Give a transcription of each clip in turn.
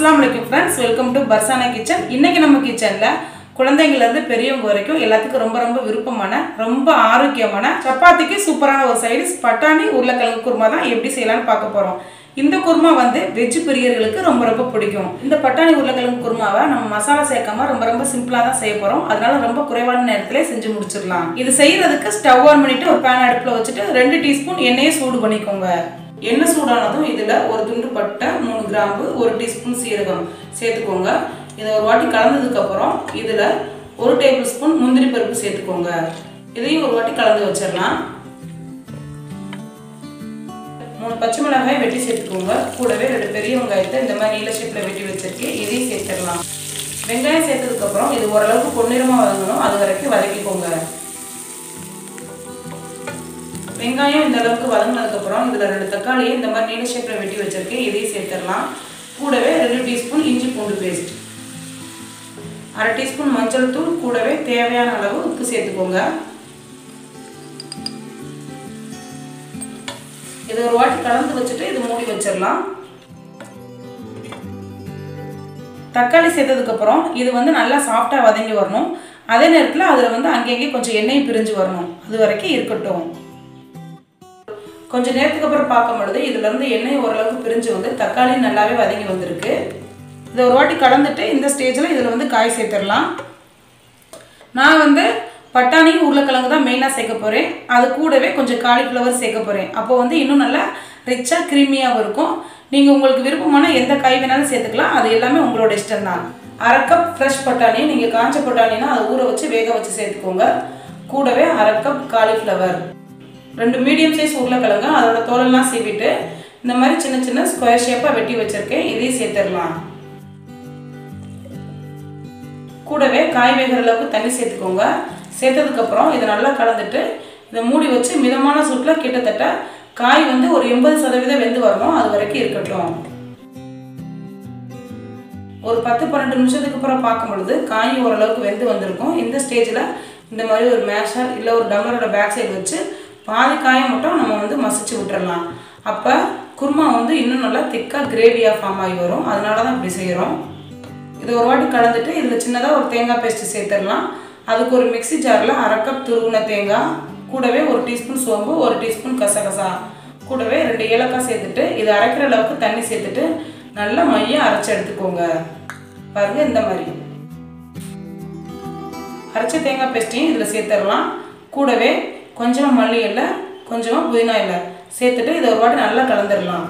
அஸ்லாம் வலைக்கும் friends welcome to Farsana kitchen இன்னைக்கு நம்ம கிச்சனில் குழந்தைங்கள்லேருந்து பெரியவங்க வரைக்கும் எல்லாத்துக்கும் ரொம்ப ரொம்ப விருப்பமான ரொம்ப ஆரோக்கியமான சப்பாத்திக்கு சூப்பரான ஒரு சைடிஸ் பட்டாணி உருளைக்கிழங்கு குருமா தான் எப்படி செய்யலாம்னு பார்க்க போகிறோம் இந்த குருமா வந்து வெஜ் பிரியர்களுக்கு ரொம்ப ரொம்ப பிடிக்கும் இந்த பட்டாணி உருளைக்கிழங்கு குருமாவை நம்ம மசாலா சேர்க்காம ரொம்ப ரொம்ப சிம்பிளாக தான் செய்ய போகிறோம் அதனால ரொம்ப குறைவான நேரத்திலே செஞ்சு முடிச்சிடலாம் இது செய்யறதுக்கு ஸ்டவ் ஆன் பண்ணிட்டு ஒரு பேன் அடுப்பில் வச்சுட்டு ரெண்டு டீஸ்பூன் எண்ணெயை சூடு பண்ணிக்கோங்க எண்ணெய் சூடானதும் இதில் ஒரு துண்டு பட்டை மூணு கிராம்பு ஒரு டீஸ்பூன் சீரகம் சேர்த்துக்கோங்க இதை ஒரு வாட்டி கலந்ததுக்கப்புறம் இதில் ஒரு டேபிள் ஸ்பூன் முந்திரி பருப்பு சேர்த்துக்கோங்க இதையும் ஒரு வாட்டி கலந்து வச்சிடலாம் மூணு பச்சை மிளகாய் வெட்டி சேர்த்துக்கோங்க கூடவே ரெண்டு பெரிய வெங்காயத்தை இந்த மாதிரி நீல ஷேப்பில் வெட்டி வச்சிருக்கேன் இதையும் சேர்த்துடலாம் வெங்காயம் சேர்த்ததுக்கப்புறம் இது ஓரளவுக்கு பொன்னிறமாக வதங்கணும் அது வரைக்கும் வதக்கிக்கோங்க வெங்காயம் இந்த அளவுக்கு வதங்கினதுக்கப்புறம் இதில் ரெண்டு தக்காளியை இந்த மாதிரி நீல ஷேப்பில் வெட்டி வச்சிருக்கேன் இதையும் சேர்த்துடலாம் கூடவே ரெண்டு டீஸ்பூன் இஞ்சி பூண்டு பேஸ்ட் அரை டீஸ்பூன் மஞ்சள் தூள் கூடவே தேவையான அளவு உப்பு சேர்த்துக்கோங்க இது ஒரு வாட்டி கலந்து வச்சுட்டு இது மூடி வச்சிடலாம் தக்காளி சேர்த்ததுக்கப்புறம் இது வந்து நல்லா சாஃப்டாக வதங்கி வரணும் அதே நேரத்தில் அதில் வந்து அங்கங்கே கொஞ்சம் எண்ணெய் பிரிஞ்சு வரணும் அது வரைக்கும் இருக்கட்டும் கொஞ்சம் நேரத்துக்கு அப்புறம் பார்க்கும் பொழுது இதுலேருந்து எண்ணெய் ஓரளவுக்கு பிரிஞ்சு வந்து தக்காளி நல்லாவே வதங்கி வந்திருக்கு இதை ஒரு வாட்டி கலந்துட்டு இந்த ஸ்டேஜில் இதில் வந்து காய் சேர்த்துடலாம் நான் வந்து பட்டாணி உருளைக்கிழங்கு தான் மெயினாக சேர்க்க போகிறேன் அது கூடவே கொஞ்சம் காலிஃப்ளவர் சேர்க்க போகிறேன் அப்போ வந்து இன்னும் நல்லா ரிச்சாக க்ரீமியாகவும் இருக்கும் நீங்கள் உங்களுக்கு விருப்பமான எந்த காய் வேணாலும் சேர்த்துக்கலாம் அது எல்லாமே உங்களோட இஷ்டம் தான் அரை கப் ஃப்ரெஷ் பட்டாணி நீங்கள் காஞ்ச பட்டாணினா அதை ஊற வச்சு வேக வச்சு சேர்த்துக்கோங்க கூடவே அரை கப் காலிஃப்ளவர் ரெண்டு மீடியம் சைஸ் உருளைக்கிழங்கு அதோட தோலெல்லாம் சீவிட்டு இந்த மாதிரி சின்ன சின்ன ஸ்கொயர் ஷேப்பாக வெட்டி வச்சுருக்கேன் இதையும் சேர்த்துடலாம் கூடவே காய் வேகிற அளவுக்கு தண்ணி சேர்த்துக்கோங்க சேர்த்ததுக்கப்புறம் இதை நல்லா கலந்துட்டு இதை மூடி வச்சு மிதமான சூட்டில் கிட்டத்தட்ட காய் வந்து ஒரு எண்பது சதவீதம் வெந்து வரணும் அது வரைக்கும் இருக்கட்டும் ஒரு பத்து பன்னெண்டு நிமிஷத்துக்கு அப்புறம் பார்க்கும் பொழுது காய் ஓரளவுக்கு வெந்து வந்திருக்கும் இந்த ஸ்டேஜில் இந்த மாதிரி ஒரு மேஷர் இல்லை ஒரு டம்ளரோட பேக் சைடு வச்சு பாதி காயை மட்டும் நம்ம வந்து மசிச்சு விட்டுறலாம் அப்போ குருமா வந்து இன்னும் நல்லா திக்காக கிரேவியாக ஃபார்ம் ஆகி வரும் அதனால தான் இப்படி செய்கிறோம் இதை ஒரு வாட்டி கலந்துட்டு இதில் சின்னதாக ஒரு தேங்காய் பேஸ்ட்டு சேர்த்துடலாம் அதுக்கு ஒரு மிக்சி ஜாரில் அரை கப் துருவின தேங்காய் கூடவே ஒரு டீஸ்பூன் சோம்பு ஒரு டீஸ்பூன் கசகசா கூடவே ரெண்டு ஏலக்காய் சேர்த்துட்டு இதை அரைக்கிற அளவுக்கு தண்ணி சேர்த்துட்டு நல்லா மையம் அரைச்சி எடுத்துக்கோங்க பாருங்க இந்த மாதிரி அரைச்ச தேங்காய் பேஸ்ட்டையும் இதில் சேர்த்துடலாம் கூடவே கொஞ்சமாக மல்லி இலை கொஞ்சமாக புதினா இலை சேர்த்துட்டு இதை ஒரு வாட்டி நல்லா கலந்துடலாம்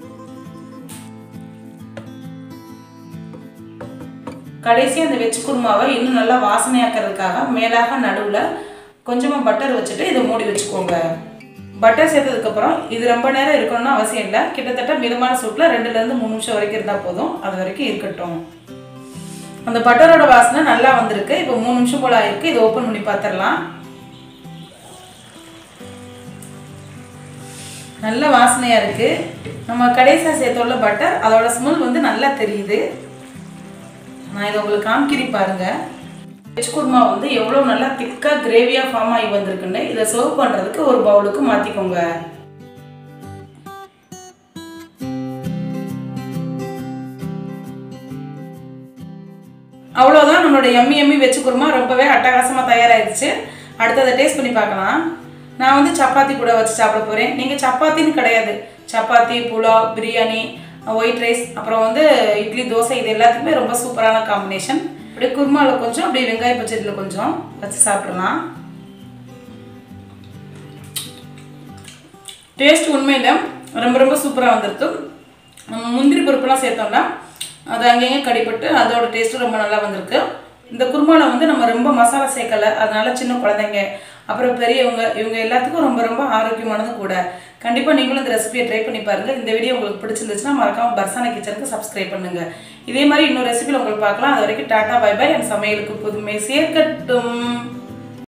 கடைசி அந்த வெஜ் குருமாவை இன்னும் நல்லா வாசனையாக்கிறதுக்காக மேலாக நடுவில் கொஞ்சமாக பட்டர் வச்சுட்டு இதை மூடி வச்சுக்கோங்க பட்டர் சேர்த்ததுக்கப்புறம் இது ரொம்ப நேரம் இருக்கணும்னு அவசியம் இல்லை கிட்டத்தட்ட மிதமான சூட்டில் ரெண்டுலேருந்து மூணு நிமிஷம் வரைக்கும் இருந்தால் போதும் அது வரைக்கும் இருக்கட்டும் அந்த பட்டரோட வாசனை நல்லா வந்திருக்கு இப்போ மூணு நிமிஷம் போல் ஆயிருக்கு இதை ஓப்பன் பண்ணி பார்த்துடலாம் நல்ல வாசனையாக இருக்குது நம்ம கடைசியாக சேர்த்தோள்ள பட்டர் அதோட ஸ்மெல் வந்து நல்லா தெரியுது நான் இதை உங்களுக்கு காமிக்கிறி பாருங்க வெஜ் குருமா வந்து எவ்வளோ நல்லா திக்காக கிரேவியாக ஃபார்ம் ஆகி வந்திருக்குன்னு இதை சர்வ் பண்ணுறதுக்கு ஒரு பவுலுக்கு மாற்றிக்கோங்க அவ்வளோதான் நம்மளோட எம்மி எம்மி வெஜ் குருமா ரொம்பவே அட்டகாசமாக தயாராகிடுச்சு அடுத்ததை டேஸ்ட் பண்ணி பார்க்கலாம் நான் வந்து சப்பாத்தி கூட வச்சு சாப்பிட போகிறேன் நீங்கள் சப்பாத்தின்னு கிடையாது சப்பாத்தி புலாவ் பிரியாணி ஒயிட் ரைஸ் அப்புறம் வந்து இட்லி தோசை இது எல்லாத்துக்குமே ரொம்ப சூப்பரான காம்பினேஷன் அப்படியே குருமாவில் கொஞ்சம் அப்படியே வெங்காய பச்சடியில் கொஞ்சம் வச்சு சாப்பிட்றலாம் டேஸ்ட் உண்மையில் ரொம்ப ரொம்ப சூப்பராக வந்திருக்கு நம்ம முந்திரி பருப்புலாம் சேர்த்தோம்னா அது அங்கங்கே கடிப்பட்டு அதோட டேஸ்ட்டும் ரொம்ப நல்லா வந்திருக்கு இந்த குருமாவில் வந்து நம்ம ரொம்ப மசாலா சேர்க்கலை அதனால சின்ன குழந்தைங்க அப்புறம் பெரியவங்க இவங்க எல்லாத்துக்கும் ரொம்ப ரொம்ப ஆரோக்கியமானது கூட கண்டிப்பாக நீங்களும் இந்த ரெசிபியை ட்ரை பண்ணி பாருங்கள் இந்த வீடியோ உங்களுக்கு பிடிச்சிருந்துச்சுன்னா மறக்காம பர்சான கிச்சனுக்கு சப்ஸ்கிரைப் பண்ணுங்கள் இதே மாதிரி இன்னொரு ரெசிபியில் உங்களுக்கு பார்க்கலாம் அது வரைக்கும் டாட்டா பை பை என் சமையலுக்கு புதுமை சேர்க்கட்டும்